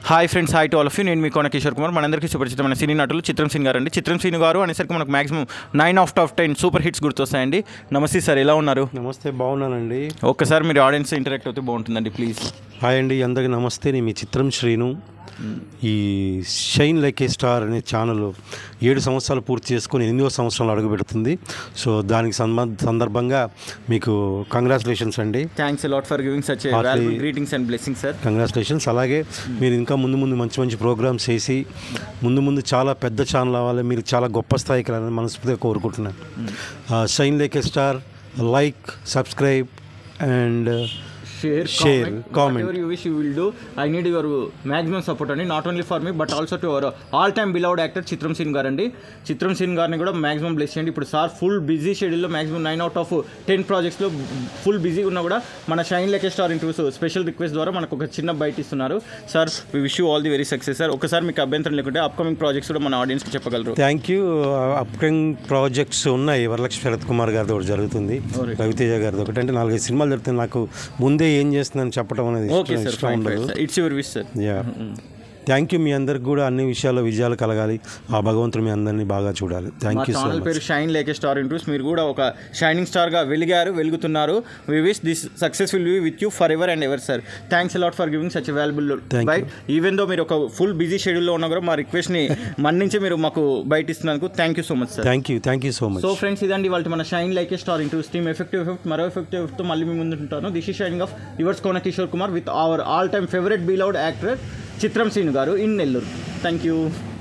Hi friends hi to all of you నేను మీ కోన కిషోర్ కుమార్ మనందరికీ సుపరిచితమైన సినీ నటులు చిత్రం సింగ్ గారు అండి చిత్రం సింగ్ గారు అనేసరికి మనకు maximum nine of of ten super hits గుర్తొస్తాయండి నమస్తే సార్ ఎలా ఉన్నారు నమస్తే బాగున్నానండి ఒక్కసారి మీరు ఆడియన్స్ ఇంటరాక్ట్ అవుతే బాగుంటుందండి ప్లీజ్ హాయ్ అండి అందరికి నమస్తే నేను మీ చిత్రం శ్రీను ఈ షైన్ లైక్ ఏ స్టార్ అనే ఛానల్ ఏడు సంవత్సరాలు పూర్తి చేసుకొని ఎనిమిదవ సంవత్సరాలు అడుగుపెడుతుంది సో దానికి సంబంధ సందర్భంగా మీకు కంగ్రాచులేషన్స్ అండి thanks lot for giving such Heartily- valuable greetings and blessing sir congratulations అలాగే మీరు ఇంకా ముందు ముందు మంచి మంచి ప్రోగ్రామ్స్ చేసి ముందు ముందు చాలా పెద్ద ఛానల్ అవ్వాలి మీరు చాలా గొప్ప స్థాయికి రావాలని మనస్ఫూర్తిగా కోరుకుంటున్నాను shine like a star like subscribe and share Share, comment. Ever you wish you will do I need your maximum support అండి నాట్ ఓన్లీ ఫర్ మీ but also to our all time beloved actor Chitram Seenu గారు అండి చిత్రం sin గారిని కూడా maximum bless చేయండి ఇప్పుడు sir full busy షెడ్యూల్లో maximum nine out of ten ప్రాజెక్ట్స్లో ఫుల్ బిజీ ఉన్నా కూడా మన shine like star interviews special request ద్వారా మనకు ఒక చిన్న బయట ఇస్తున్నారు sir we wish you all the very success sir ఒకసారి మీకు అభ్యంతరం లేకుంటే అప్కమింగ్ ప్రాజెక్ట్స్ కూడా మన ఆడియన్స్కి చెప్పగలరు థ్యాంక్ యూ అప్కమింగ్ ప్రాజెక్ట్స్ ఉన్నాయి వరలక్ష్మి శరత్ కుమార్ గారితో ఒకటి జరుగుతుంది Alright. రవితేజ గారితో ఒకటి అంటే నాలుగైదు సినిమాలు జరుగుతుంది నాకు ముందే ఏం చేస్తుందని చెప్పడం అనేది ఓకే ఇష్టం- సార్ ఇష్టం ఫైన్ ఉండదు it's your wish sir ya thank you మీ అందరికి కూడా అన్ని విషయాల్లో విజయాలు కలగాలి ఆ భగవంతుడు మీ అందరినీ బాగా చూడాలి మా thank you so channel much పేరు షైన్ లేకే స్టార్ ఇంటర్వ్యూస్ మీరు కూడా ఒక షైనింగ్ స్టార్గా వెలిగారు వెలుగుతున్నారు we wish this success will be with you forever and ever sir thanks a lot for giving such valuable Thank byte even though మీరు ఒక full busy షెడ్యూల్లో ఉన్నా కూడా మా రిక్వెస్ట్ని మన్నించి మీరు మాకు బయట ఇస్తున్నందుకు thank you so much sir thank you thank you so much so friends ఇదండి వాళ్ళ మన shine like a star into steam effective effect మరో ఎఫెక్టివ్ ఎఫెక్ట్తో మళ్ళీ మీ ముందు ఉంటాను this is shining of yours Kona Kishore Kumar with our all time favourite beloved actor Chitram Seenu గారు ఇన్ నెల్లూరు థ్యాంక్ యూ